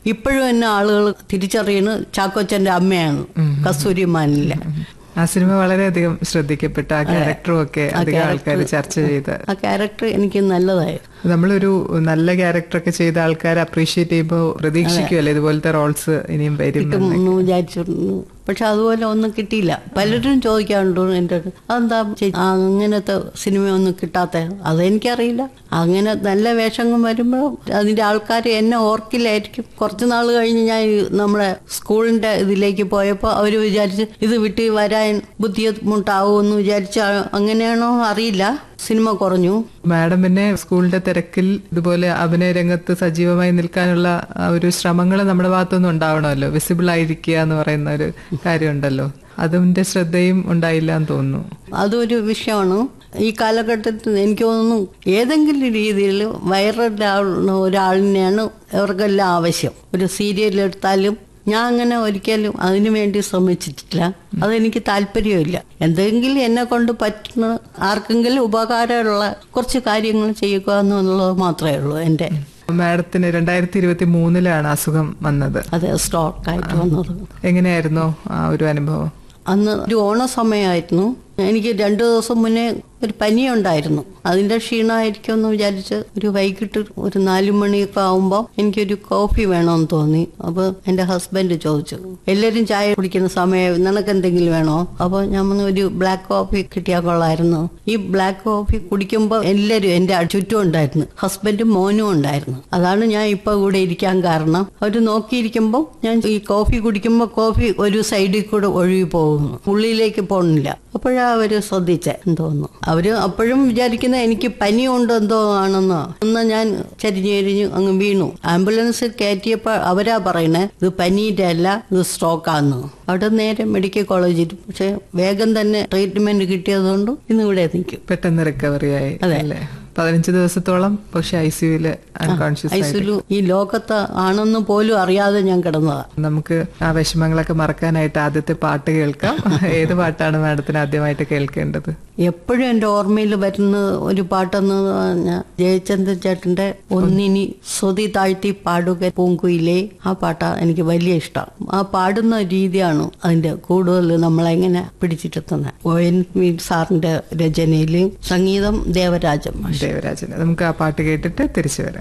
ഇപ്പോഴും എന്നെ ആളുകൾ തിരിച്ചറിയുന്നത് ചാക്കോച്ചന്റെ അമ്മയാണ് കസ്തൂരി മാനില്ല ആ സിനിമ വളരെയധികം ശ്രദ്ധിക്കപ്പെട്ട ആ ക്യാരക്ടറും ഒക്കെ അധികം ആൾക്കാർ ചർച്ച ചെയ്ത് ആ ക്യാരക്ടർ എനിക്ക് നല്ലതായിരുന്നു നമ്മളൊരു നല്ല ക്യാരക്ടറൊക്കെ ചെയ്ത ആൾക്കാർ അപ്രീഷിയേറ്റ് ചെയ്യുമ്പോൾ പ്രതീക്ഷിക്കുമല്ലോ ഇതുപോലത്തെ റോൾസ് ഇനിയും വരും കിട്ടും എന്ന് വിചാരിച്ചിരുന്നു പക്ഷെ അതുപോലെ ഒന്നും കിട്ടിയില്ല പലരും ചോദിക്കാറുണ്ട് എൻ്റെ അടുത്ത് അതെന്താ ചേച്ചി ആ അങ്ങനത്തെ സിനിമയൊന്നും കിട്ടാത്ത അതെനിക്കറിയില്ല അങ്ങനെ നല്ല വേഷങ്ങൾ വരുമ്പോൾ അതിൻ്റെ ആൾക്കാർ എന്നെ ഓർക്കില്ലായിരിക്കും കുറച്ച് നാൾ കഴിഞ്ഞ് ഞാൻ ഈ നമ്മുടെ സ്കൂളിൻ്റെ ഇതിലേക്ക് പോയപ്പോൾ അവർ വിചാരിച്ച് ഇത് വിട്ട് വരാൻ ബുദ്ധിമുട്ടാവുമെന്ന് വിചാരിച്ച അങ്ങനെയാണോ അറിയില്ല സിനിമ കുറഞ്ഞു മാഡം പിന്നെ സ്കൂളിന്റെ തിരക്കിൽ ഇതുപോലെ അഭിനയ രംഗത്ത് സജീവമായി നിൽക്കാനുള്ള ആ ഒരു ശ്രമങ്ങൾ നമ്മുടെ ഭാഗത്തുനിന്ന് ഉണ്ടാവണമല്ലോ വിസിബിൾ ആയിരിക്കുക എന്ന് പറയുന്ന ഒരു കാര്യമുണ്ടല്ലോ അതിന്റെ ശ്രദ്ധയും ഉണ്ടായില്ല എന്ന് തോന്നുന്നു അതൊരു വിഷയമാണ് ഈ കാലഘട്ടത്തിൽ എനിക്ക് തോന്നുന്നു ഏതെങ്കിലും രീതിയിൽ വൈറലാവുന്ന ഒരാളിനെയാണ് അവർക്കെല്ലാം ആവശ്യം ഒരു സീരിയൽ എടുത്താലും ഞാൻ അങ്ങനെ ഒരിക്കലും അതിനു വേണ്ടി ശ്രമിച്ചിട്ടില്ല അതെനിക്ക് താല്പര്യമില്ല എന്തെങ്കിലും എന്നെ കൊണ്ട് പറ്റുന്ന ആർക്കെങ്കിലും ഉപകാരമുള്ള കുറച്ച് കാര്യങ്ങൾ ചെയ്യുക എന്നുള്ളത് മാത്രമേ ഉള്ളൂ എൻ്റെ മാഡത്തിന് രണ്ടായിരത്തി ഇരുപത്തി മൂന്നിലാണ് അസുഖം വന്നത് അത് സ്റ്റോക്കായിട്ട് വന്നത് എങ്ങനെയായിരുന്നു ആ ഒരു അനുഭവം അന്ന് ഒരു ഓണ സമയമായിരുന്നു എനിക്ക് രണ്ടു ദിവസം മുന്നേ ഒരു പനി ഉണ്ടായിരുന്നു അതിന്റെ ക്ഷീണമായിരിക്കും എന്ന് വിചാരിച്ച് ഒരു വൈകിട്ട് ഒരു നാലു മണിയൊക്കെ ആവുമ്പോൾ എനിക്കൊരു കോഫി വേണമെന്ന് തോന്നി അപ്പോൾ എൻ്റെ ഹസ്ബൻഡ് ചോദിച്ചു എല്ലാവരും ചായ കുടിക്കുന്ന സമയം നിനക്ക് എന്തെങ്കിലും വേണോ അപ്പോൾ ഞാൻ പറഞ്ഞു ഒരു ബ്ലാക്ക് കോഫി കിട്ടിയാൽ കൊള്ളായിരുന്നു ഈ ബ്ലാക്ക് കോഫി കുടിക്കുമ്പോൾ എല്ലാവരും എൻ്റെ ചുറ്റും ഉണ്ടായിരുന്നു ഹസ്ബൻഡും മോനും ഉണ്ടായിരുന്നു അതാണ് ഞാൻ ഇപ്പോൾ ഇവിടെ ഇരിക്കാൻ കാരണം അവർ നോക്കിയിരിക്കുമ്പോൾ ഞാൻ ഈ കോഫി കുടിക്കുമ്പോൾ കോഫി ഒരു സൈഡിൽ കൂടെ ഒഴുകി പോകുന്നു ഉള്ളിലേക്ക് പോകണില്ല അപ്പോഴാ അവര് ശ്രദ്ധിച്ചേ തോന്നുന്നു അവര് അപ്പോഴും വിചാരിക്കുന്ന എനിക്ക് പനി കൊണ്ട് എന്തോ ആണെന്നോ എന്ന് ഞാൻ ചരിഞ്ഞു ചരിഞ്ഞു അങ്ങ് വീണു ആംബുലൻസിൽ കയറ്റിയപ്പോൾ അവരാ പറയണേ ഇത് പനീന്റെ അല്ല ഇത് സ്ട്രോക്കാന്ന് അവിടെ നേരെ മെഡിക്കൽ കോളേജിൽ പക്ഷെ വേഗം തന്നെ ട്രീറ്റ്മെന്റ് കിട്ടിയതുകൊണ്ട് ഇന്ന് ഇവിടെ നിൽക്കും പെട്ടെന്ന് റിക്കവറി ആയി അല്ലേ പതിനഞ്ച് ദിവസത്തോളം പക്ഷെ ഐ സിയുല് അൺകോൺഷ്യസ് ആയി ഐസുലു ഈ ലോകത്ത് ആണെന്ന് പോലും അറിയാതെ ഞാൻ കിടന്നതാ നമുക്ക് ആ വിഷമങ്ങളൊക്കെ മറക്കാനായിട്ട് ആദ്യത്തെ പാട്ട് കേൾക്കാം ഏത് പാട്ടാണ് മാഡത്തിന് ആദ്യമായിട്ട് കേൾക്കേണ്ടത് എപ്പോഴും എൻ്റെ ഓർമ്മയിൽ വരുന്ന ഒരു പാട്ടെന്ന് പറഞ്ഞാൽ ജയചന്ദ്രൻ ചേട്ടന്റെ ഒന്നിനി ശ്രുതി താഴ്ത്തി പാടുക പൂങ്കുയിലേ ആ പാട്ടാ എനിക്ക് വലിയ ഇഷ്ടം ആ പാടുന്ന രീതിയാണ് അതിന്റെ കൂടുതൽ നമ്മളെങ്ങനെ പിടിച്ചിട്ടെത്തുന്നത് ഒ എൻ വി സാറിന്റെ രചനയിൽ സംഗീതം ദേവരാജൻ മാഷ് ദേവരാജന് നമുക്ക് ആ പാട്ട് കേട്ടിട്ട് തിരിച്ചു വരാം